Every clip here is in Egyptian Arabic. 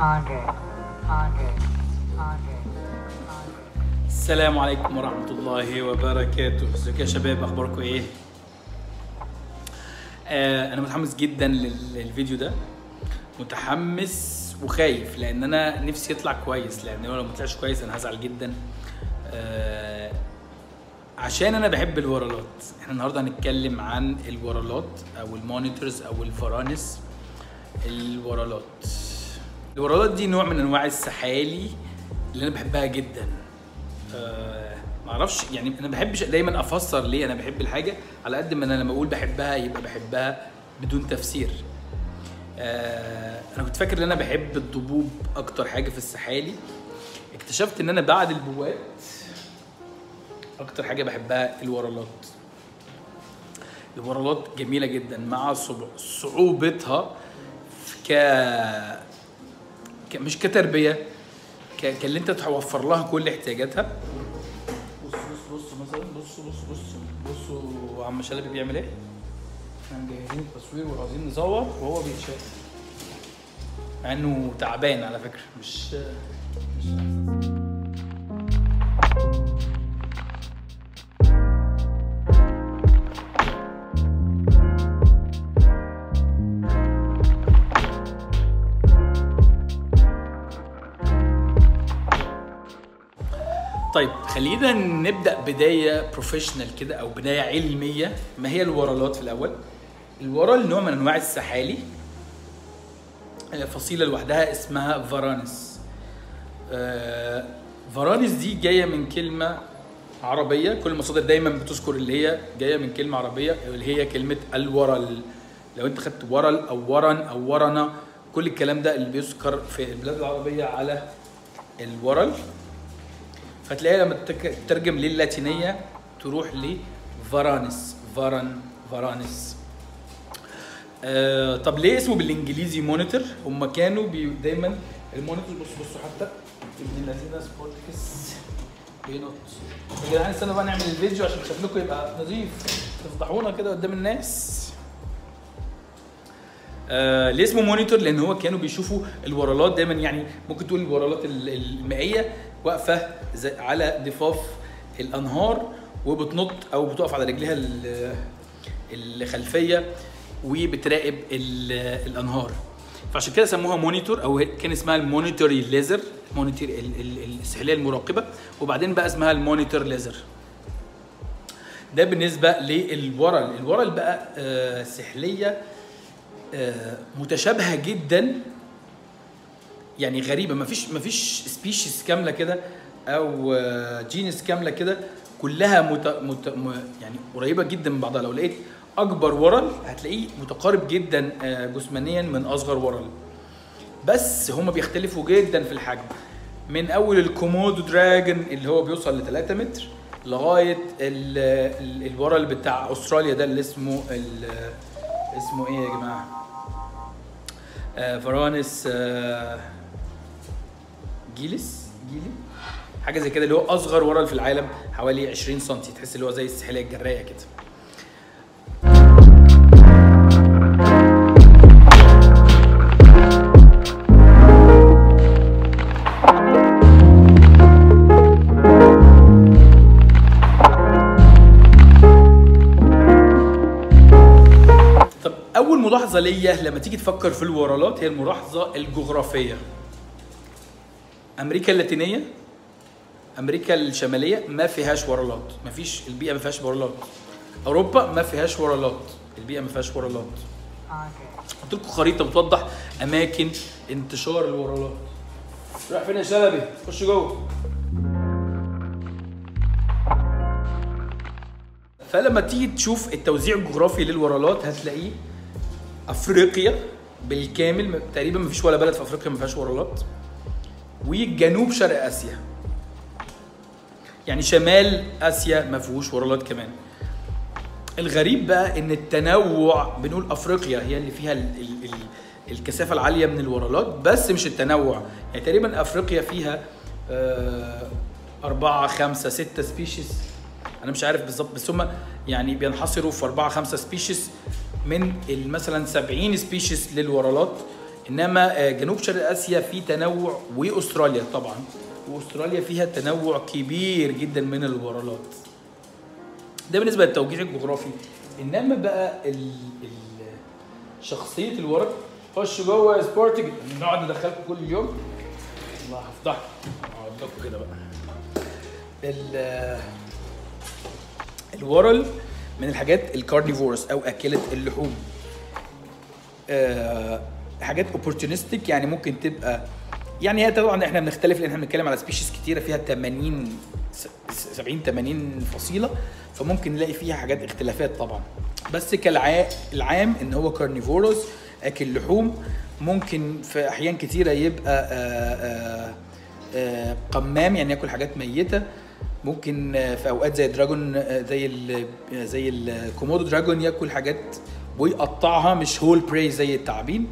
Andre, Andre, Andre, Andre. السلام عليكم ورحمة الله وبركاته ازيكم يا شباب اخباركم ايه آه انا متحمس جدا لل- للفيديو ده متحمس وخايف لان انا نفسي يطلع كويس لان هو لو ما طلعش كويس انا هزعل جدا آه عشان انا بحب الورالات احنا النهارده هنتكلم عن الورالات او المونيتورز او الفرانس الورالات الورالات دي نوع من انواع السحالي اللي انا بحبها جدا آه معرفش يعني انا بحبش دايما افسر ليه انا بحب الحاجه على قد ما انا لما اقول بحبها يبقى بحبها بدون تفسير آه انا كنت فاكر ان انا بحب الضبوب اكتر حاجه في السحالي اكتشفت ان انا بعد البوات اكتر حاجه بحبها الورالات الورالات جميله جدا مع صعوب- صعوبتها ك... ك... مش كتربيه ك... كاللي انت توفر لها كل احتياجاتها بص بص بص مثلا بص بص بص بصوا عم شلبي بيعمل ايه احنا مجهزين التصوير وعاوزين نصور وهو بيتشاف مع انه تعبان على فكره مش مش طيب خلينا نبدا بدايه بروفيشنال كده او بدايه علميه ما هي الورالات في الاول الورال نوع من انواع السحالي آه، فصيله لوحدها اسمها فارانس آه، فارانس دي جايه من كلمه عربيه كل المصادر دايما بتذكر اللي هي جايه من كلمه عربيه اللي هي كلمه الورل لو انت خدت ورل او ورن او ورنه كل الكلام ده اللي بيذكر في البلاد العربيه على الورل فتلاقيها لما تك- تترجم للاتينيه تروح لفارانس فارن فارانس آه طب ليه اسمه بالانجليزي مونيتور هم كانوا بي دايما المونيتور بصوا بصوا حتى ابن الذين سبورتكس بينط يا جدعان استنوا بقى نعمل الفيديو عشان شكلكم يبقى نظيف تفضحونا كده قدام الناس آه ليه اسمه مونيتور لان هو كانوا بيشوفوا الورالات دايما يعني ممكن تقول الورالات ال- المائيه واقفه زي- على ضفاف الانهار وبتنط او بتقف على رجليها ال- الخلفيه وبتراقب ال- الانهار فعشان كده سموها مونيتور او كان اسمها المونيتوري ليزر مونيتور ال- ال- السحليه المراقبه وبعدين بقى اسمها المونيتور ليزر ده بالنسبه للورل الورل بقى آه، سحليه آه، متشابهه جدا يعني غريبه مفيش مفيش سبيشيز كامله كده او جينس كامله كده كلها مت... مت... م... يعني قريبه جدا من بعضها لو لقيت اكبر ورل هتلاقيه متقارب جدا آه، جسمانيا من اصغر ورل بس هما بيختلفوا جدا في الحجم من اول الكومودو دراجون اللي هو بيوصل ل 3 متر لغايه ال... ال... الورل بتاع استراليا ده اللي اسمه ال... اسمه ايه يا جماعه آه فرانس آه جيلس جيلي حاجه زي كده اللي هو اصغر ورل في العالم حوالي 20 سم تحس اللي هو زي السحليه الجرايه كده طب اول ملاحظه ليا لما تيجي تفكر في الورالات هي الملاحظه الجغرافيه امريكا اللاتينيه امريكا الشماليه ما فيهاش ورالات ما فيش البيئه ما فيهاش ورالات اوروبا ما فيهاش ورالات البيئه ما فيهاش ورالات Andre, قلت لكم خريطه بتوضح اماكن انتشار الورالات رايح فين يا شلبي خش جوه فلما تيجي تشوف التوزيع الجغرافي للورالات هتلاقيه افريقيا بالكامل م- تقريبا ما فيش ولا بلد في افريقيا ما فيهاش ورالات وجنوب شرق اسيا يعني شمال اسيا ما فيهوش ورالات كمان الغريب بقى ان التنوع بنقول افريقيا هي اللي فيها ال ال ال الكثافه العاليه من الورالات بس مش التنوع يعني تقريبا افريقيا فيها آه، أربعة خمسة ستة سبيشيز أنا مش عارف بالظبط بس هم يعني بينحصروا في أربعة خمسة سبيشيز من ال- مثلا 70 سبيشيز للورالات انما آه، جنوب شرق اسيا في تنوع واستراليا طبعا واستراليا فيها تنوع كبير جدا من الورالات ده بالنسبه للتوجيه الجغرافي انما بقى ال ال شخصيه الورق خش جوه يا سبورتنج نقعد ندخلكم كل يوم الله هفضحكم اقعد لكم كده بقى ال- الورل من الحاجات الكارنيفورس او اكله اللحوم آه، حاجات اوبورتونستيك يعني ممكن تبقى يعني هي طبعا احنا بنختلف لان احنا بنتكلم على سبيشيز كتيره فيها 80 س- 70 80 فصيله فممكن نلاقي فيها حاجات اختلافات طبعا بس كالعام ان هو كارنيفورس اكل لحوم ممكن في احيان كتيره يبقى آه، آه، آه، قمام يعني ياكل حاجات ميته ممكن آه، في اوقات زي دراجون آه، زي ال زي الكومودو دراجون ياكل حاجات ويقطعها مش هول براي زي التعابين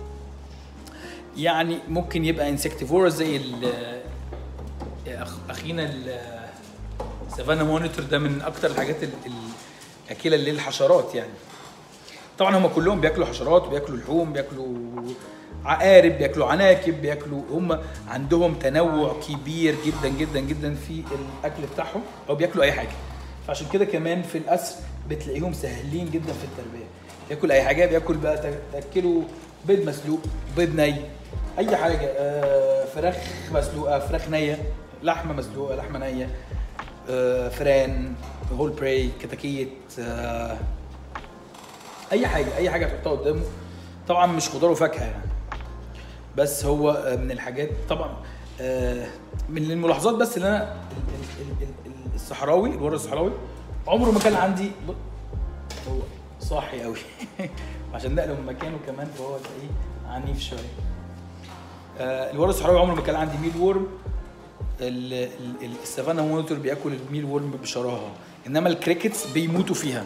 يعني ممكن يبقى انسكتيفورس زي ال أخ- اخينا ال- سافانا مونيتور ده من اكتر الحاجات ال- الاكله للحشرات يعني طبعا هم كلهم بياكلوا حشرات وبياكلوا لحوم بياكلوا عقارب بياكلوا عناكب بياكلوا هم عندهم تنوع كبير جدا جدا جدا في الاكل بتاعهم او بياكلوا اي حاجه فعشان كده كمان في الاسر بتلاقيهم سهلين جدا في التربيه ياكل اي حاجه بياكل بقى تا- تاكله بيض مسلوق بيض ني اي حاجه آه، فراخ مسلوقه فراخ نيه لحمه مسلوقه لحمه نيه آه، فران هول براي كتاكيت آه، اي حاجه اي حاجه تحطها قدامه طبعا مش خضار وفاكهه يعني بس هو آه، من الحاجات طبعا آه، من الملاحظات بس اللي انا ال- ال- ال- ال- الصحراوي الورق الصحراوي عمره ما كان عندي ب- هو صاحي قوي عشان نقله من مكانه كمان فهو تلاقيه عنيف شويه آه، الورق الصحراوي عمره ما كان عندي ميل وورم ال- ال- ال- السافانا مونيتور بياكل الميل وورم بشراهه انما الكريكتس بيموتوا فيها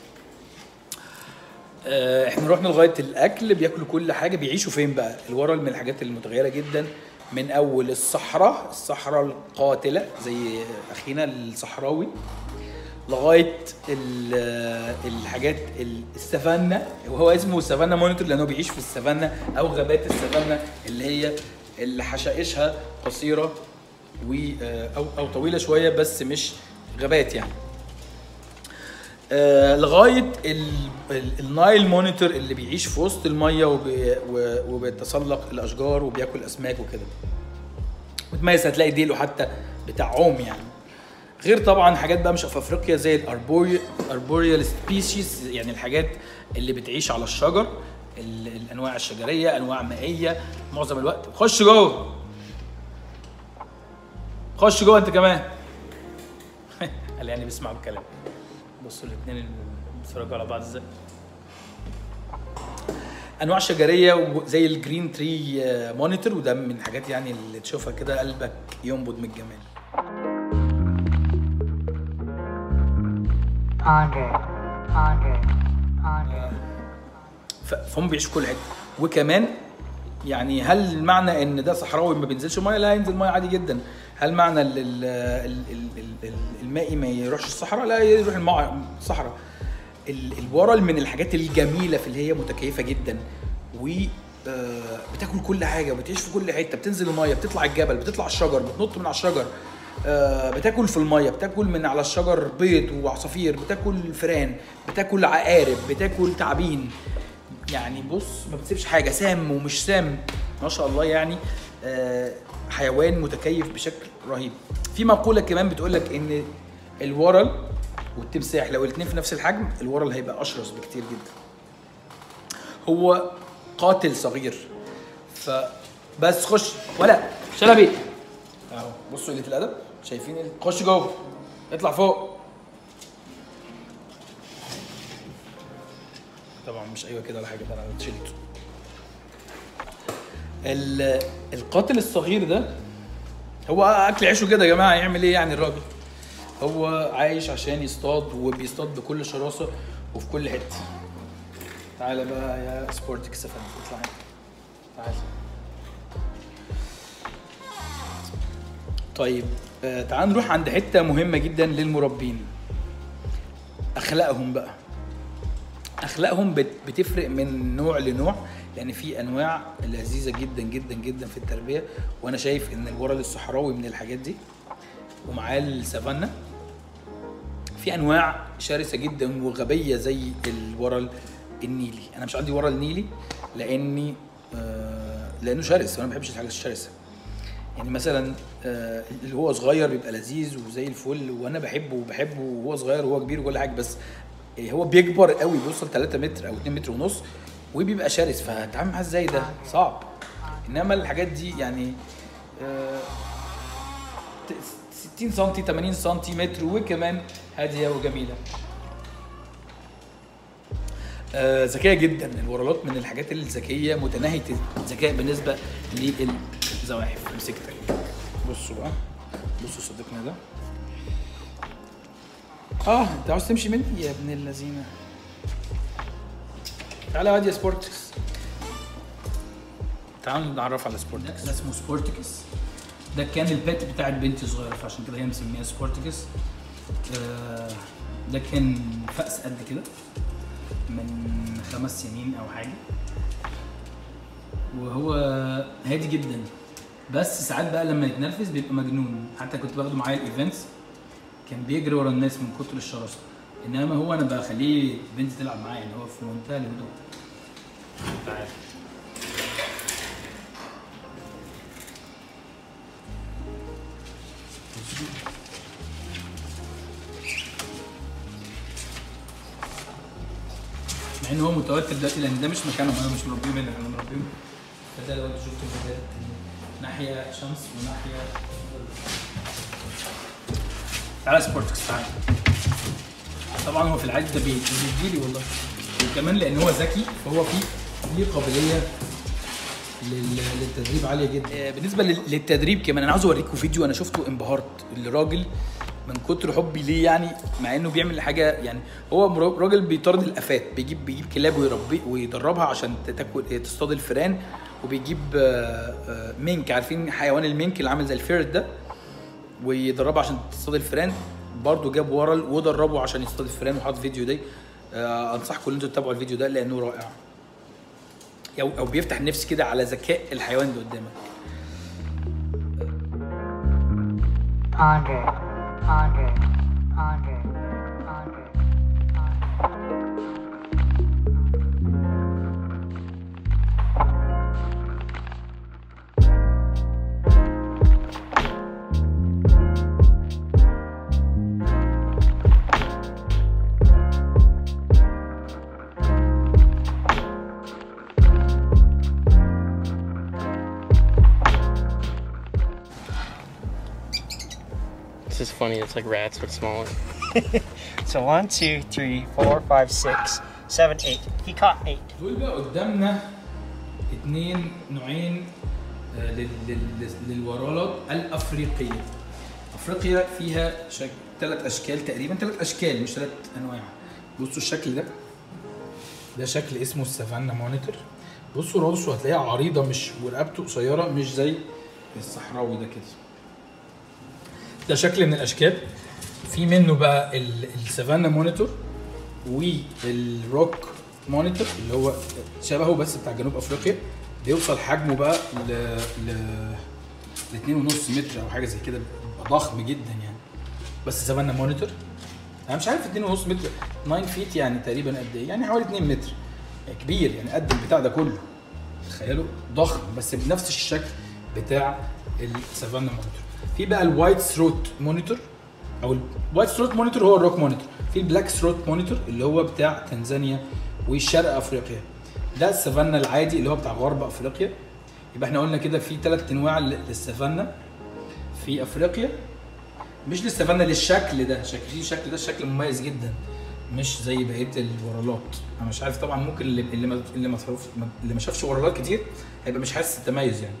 آه، احنا رحنا لغايه الاكل بياكلوا كل حاجه بيعيشوا فين بقى الورل من الحاجات المتغيره جدا من اول الصحراء الصحراء القاتله زي اخينا الصحراوي لغايه ال- الحاجات ال- السافانا وهو اسمه سافانا مونيتور لانه بيعيش في السافانا او غابات السافانا اللي هي اللي حشائشها قصيره و آه، او او طويله شويه بس مش غابات يعني آه، لغايه ال- ال- النايل مونيتور اللي بيعيش في وسط الميه وبي و- وبيتسلق الاشجار وبياكل اسماك وكده متميز هتلاقي ديله حتى بتاع عوم يعني غير طبعا حاجات بقى مش في افريقيا زي الاربوري اربوريال سبيشيز يعني الحاجات اللي بتعيش على الشجر ال- الانواع الشجريه انواع مائيه معظم الوقت خش جوه خش جوه انت كمان قال يعني بيسمعوا الكلام بصوا الاثنين اللي بيتفرجوا على بعض ازاي انواع شجريه زي الجرين تري مونيتور وده من الحاجات يعني اللي تشوفها كده قلبك ينبض من الجمال Andre, Andre, Andre. ف- فهم بيعيشوا في كل حته وكمان يعني هل معنى ان ده صحراوي ما بينزلش ميه لا ينزل ميه عادي جدا هل معنى ال- ال- ال- ال- ال- ال- المائي ما يروحش الصحراء لا يروح المع- الصحراء ال- الورل من الحاجات الجميله في اللي هي متكيفه جدا و آه، بتاكل كل حاجه وبتعيش في كل حته بتنزل الميه بتطلع الجبل بتطلع الشجر بتنط من على الشجر آه، بتاكل في الميه بتاكل من على الشجر بيض وعصافير بتاكل فران بتاكل عقارب بتاكل تعابين يعني بص ما بتسيبش حاجه سام ومش سام ما شاء الله يعني آه، حيوان متكيف بشكل رهيب في مقوله كمان بتقول لك ان الورل والتمساح لو الاثنين في نفس الحجم الورل هيبقى اشرس بكتير جدا هو قاتل صغير ف بس خش ولا شلبي اهو بصوا قله الادب شايفين ال- خش جوه اطلع فوق طبعا مش ايوه كده ولا حاجه ده انا اتشلت ال- القاتل الصغير ده هو اكل عيشه كده يا جماعه يعمل ايه يعني الراجل هو عايش عشان يصطاد وبيصطاد بكل شراسه وفي كل حته تعالى بقى يا سبورتك سفن اطلع هنا تعالى طيب آه تعال نروح عند حته مهمه جدا للمربين اخلاقهم بقى اخلاقهم بت- بتفرق من نوع لنوع لان في انواع لذيذه جدا جدا جدا في التربيه وانا شايف ان الورل الصحراوي من الحاجات دي ومعاه السافانا في انواع شرسه جدا وغبيه زي الورل النيلي انا مش عندي ورل نيلي لاني آه لانه شرس وانا ما بحبش الحاجات الشرسه يعني مثلا آه، اللي هو صغير بيبقى لذيذ وزي الفل وانا بحبه وبحبه وهو صغير وهو كبير وكل حاجه بس آه، هو بيكبر قوي بيوصل 3 متر او 2 متر ونص وبيبقى شرس فهتعامل معاه ازاي ده صعب انما الحاجات دي يعني آه، ت- 60 سم 80 سنتيمتر وكمان هاديه وجميله آه، ذكيه جدا الورالات من الحاجات الذكيه متناهيه الذكاء بالنسبه للزواحف مسكتك بصوا بقى بصوا صديقنا ده اه انت عاوز تمشي مني يا ابن اللذينه تعالى يا واد يا سبورتكس تعالوا نعرف على سبورتكس ده اسمه سبورتكس ده كان البيت بتاع البنت الصغيره فعشان كده هي مسميها سبورتكس آه، ده كان فأس قد كده من خمس سنين او حاجه وهو هادي جدا بس ساعات بقى لما يتنرفز بيبقى مجنون حتى كنت باخده معايا الايفنتس كان بيجري ورا الناس من كتر الشراسه انما هو انا بخليه بنت تلعب معايا يعني هو في منتهى الهدوء تعال مع ان هو متوتر دلوقتي لان ده مش مكانه انا مش مربيه منك انا مربيه فده لو انت شفت الفيديوهات ناحيه شمس وناحيه تعالى سبورتكس تعالى طبعا هو في العادي ده بي- بيجي لي والله وكمان لان هو ذكي فهو فيه ليه قابليه لل- للتدريب عاليه جدا آه، بالنسبه لل- للتدريب كمان انا عاوز اوريكم فيديو انا شفته انبهرت الراجل من كتر حبي ليه يعني مع انه بيعمل حاجه يعني هو مر- راجل بيطارد الافات بيجيب بيجيب كلاب ويربي ويدربها عشان تاكل تصطاد الفئران وبيجيب آه، آه، مينك عارفين حيوان المينك اللي عامل زي الفيرت ده ويدربه عشان تصطاد الفئران برضه جاب ورل ودربه عشان يصطاد الفئران وحط فيديو ده آه، انصحكم ان انتوا تتابعوا الفيديو ده لانه رائع او او بيفتح النفس كده على ذكاء الحيوان اللي قدامك Ponder, ponder, ponder, ponder, ponder. This is funny. It's like rats but smaller. So one, two, three, four, five, six, seven, eight. He caught eight. دول بقى قدامنا اتنين نوعين آه، لل- لل- للورالات الافريقيه افريقيا فيها شك... ثلاث اشكال تقريبا ثلاث اشكال مش ثلاث انواع بصوا الشكل ده ده شكل اسمه السافانا مونيتور بصوا راسه هتلاقيها عريضه مش ورقبته قصيره مش زي الصحراوي ده كده ده شكل من الاشكال في منه بقى ال- السافانا مونيتور والروك مونيتور اللي هو شبهه بس بتاع جنوب افريقيا بيوصل حجمه بقى ل ل ل 2.5 متر او حاجه زي كده بيبقى ضخم جدا يعني بس سافانا مونيتور انا مش عارف 2.5 متر 9 فيت يعني تقريبا قد ايه يعني حوالي 2 متر يعني كبير يعني قد البتاع ده كله تخيلوا ضخم بس بنفس الشكل بتاع السافانا مونيتور في بقى الوايت ثروت مونيتور او الوايت ثروت مونيتور هو الروك مونيتور في البلاك ثروت مونيتور اللي هو بتاع تنزانيا وشرق افريقيا ده السافانا العادي اللي هو بتاع غرب افريقيا يبقى احنا قلنا كده في ثلاث انواع لل- للسافانا في افريقيا مش للسافانا للشكل ده شكل في شكل ده شكل مميز جدا مش زي بقيه الورالات انا مش عارف طبعا ممكن اللي اللي ما اللي ما تعرف- اللي ما شافش ورالات كتير هيبقى مش حاسس التميز يعني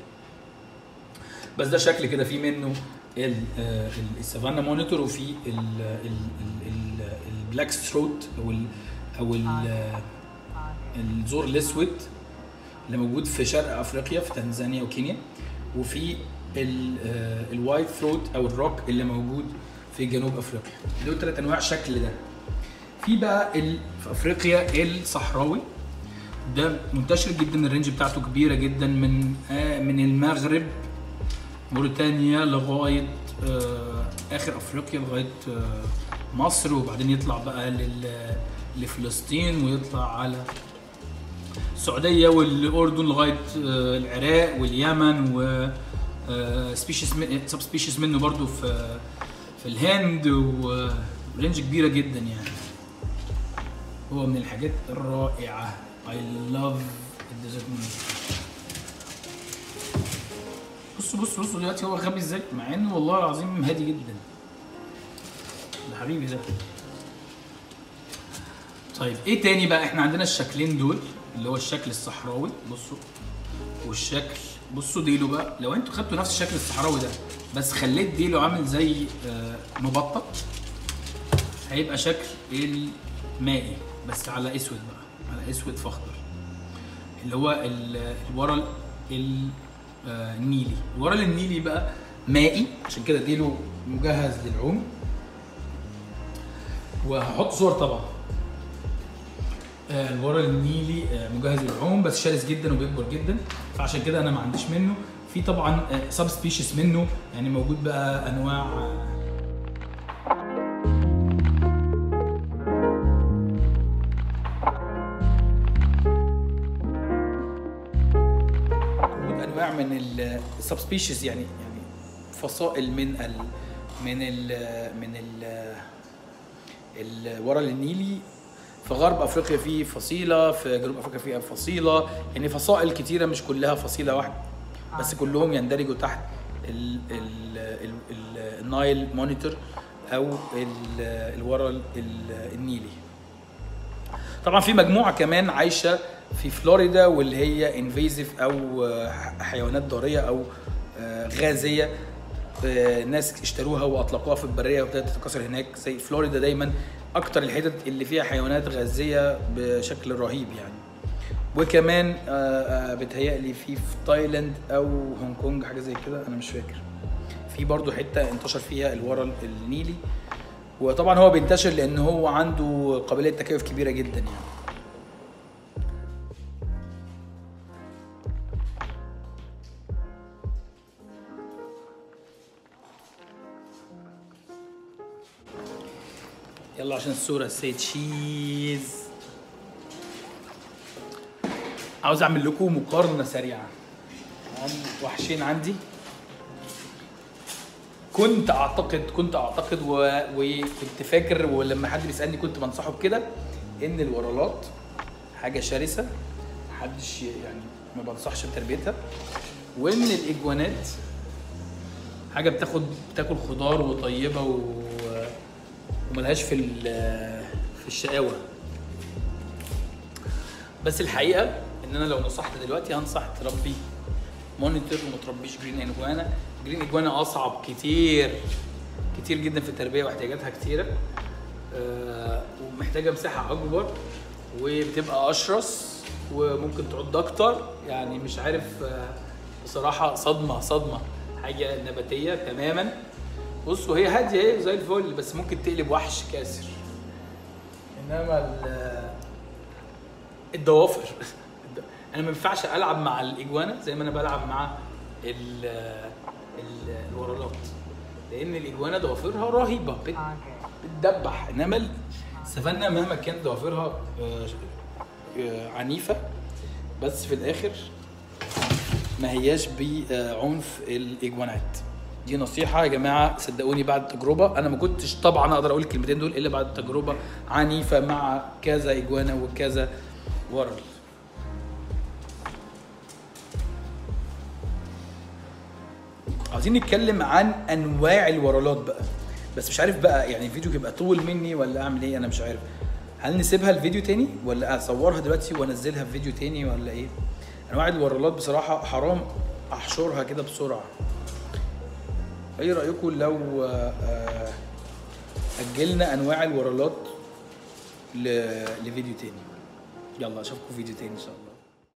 بس ده شكل كده في منه ال- آه، ال- السافانا مونيتور وفي ال- ال- ال- ال- البلاك ثروت او ال او ال- آه، الزور الاسود اللي موجود في شرق افريقيا في تنزانيا وكينيا وفي ال- آه، الوايت ثروت او الروك اللي موجود في جنوب افريقيا دول ثلاث انواع شكل ده في بقى ال- في افريقيا الصحراوي ده منتشر جدا الرينج بتاعته كبيره جدا من آه من المغرب موريتانيا لغايه آه اخر افريقيا لغايه آه مصر وبعدين يطلع بقى لل لفلسطين ويطلع على السعوديه والاردن لغايه آه العراق واليمن و سبيشيز سب سبيشيز منه برضو في في الهند ورينج كبيره جدا يعني هو من الحاجات الرائعه I love الديزرت بصوا بصوا بصوا دلوقتي هو غبي ازاي مع انه والله العظيم هادي جدا ده حبيبي ده طيب ايه تاني بقى احنا عندنا الشكلين دول اللي هو الشكل الصحراوي بصوا والشكل بصوا ديله بقى لو انتوا خدتوا نفس الشكل الصحراوي ده بس خليت ديله عامل زي آه، مبطط هيبقى شكل المائي بس على اسود بقى على اسود فاخضر اللي هو ال- الورا ال- ال- آه، النيلي الورا النيلي بقى مائي عشان كده ديله مجهز للعوم وهحط صور طبعا آه، الورا النيلي آه، مجهز للعوم بس شرس جدا وبيكبر جدا فعشان كده انا ما عنديش منه في طبعا سب سبيشيز منه يعني موجود بقى انواع آه، موجود انواع من السب سبيشيز يعني يعني فصائل من ال من ال من ال الورا النيلي في غرب افريقيا في فصيله في جنوب افريقيا في فصيله يعني فصائل كتيره مش كلها فصيله واحده بس كلهم يندرجوا تحت ال ال ال ال النايل مونيتور او ال- الورا ال- النيلي طبعا في مجموعه كمان عايشه في فلوريدا واللي هي انفيزيف او آه، حيوانات ضاريه او آه، غازيه آه، ناس اشتروها واطلقوها في البريه وابتدت تتكاثر هناك زي فلوريدا دايما اكتر الحتت اللي فيها حيوانات غازيه بشكل رهيب يعني وكمان آه، آه، بتهيألي في في تايلاند او هونج كونج حاجه زي كده انا مش فاكر في برضو حته انتشر فيها الورا النيلي وطبعا هو بينتشر لان هو عنده قابليه تكيف كبيره جدا يعني يلا عشان الصورة سي تشيز عاوز اعمل لكم مقارنة سريعة عن وحشين عندي كنت اعتقد كنت اعتقد و... وكنت فاكر ولما حد بيسالني كنت بنصحه بكده ان الورالات حاجه شرسه محدش يعني ما بنصحش بتربيتها وان الاجوانات حاجه بتاخد بتاكل خضار وطيبه و... وملهاش في ال- في الشقاوه بس الحقيقه ان انا لو نصحت دلوقتي هنصح تربي مونيتور وما تربيش جرين اجوانا جرين اجوانا اصعب كتير كتير جدا في التربيه واحتياجاتها كتيره آه، ومحتاجه مساحه اكبر وبتبقى اشرس وممكن تعض اكتر يعني مش عارف آه، بصراحه صدمه صدمه حاجه نباتيه تماما بصوا هي هاديه اهي زي الفل بس ممكن تقلب وحش كاسر انما ال- الضوافر انا ما ينفعش العب مع الاجوانا زي ما انا بلعب مع ال ال الورالات لان الاجوانا ضوافرها رهيبه بت- بتدبح انما السفنه مهما كانت ضوافرها آه، آه، عنيفه بس في الاخر ما هياش بعنف الاجوانات دي نصيحة يا جماعة صدقوني بعد تجربة أنا ما كنتش طبعا أقدر أقول الكلمتين دول إلا بعد تجربة عنيفة مع كذا إجوانا وكذا ورل عايزين نتكلم عن انواع الورالات بقى بس مش عارف بقى يعني الفيديو يبقى طول مني ولا اعمل ايه انا مش عارف هل نسيبها الفيديو تاني ولا اصورها دلوقتي وانزلها في فيديو تاني ولا ايه انواع الورالات بصراحه حرام احشرها كده بسرعه ايه رايكم لو آه، آه، اجلنا انواع الورالات ل- لفيديو تاني يلا اشوفكم في فيديو تاني ان شاء الله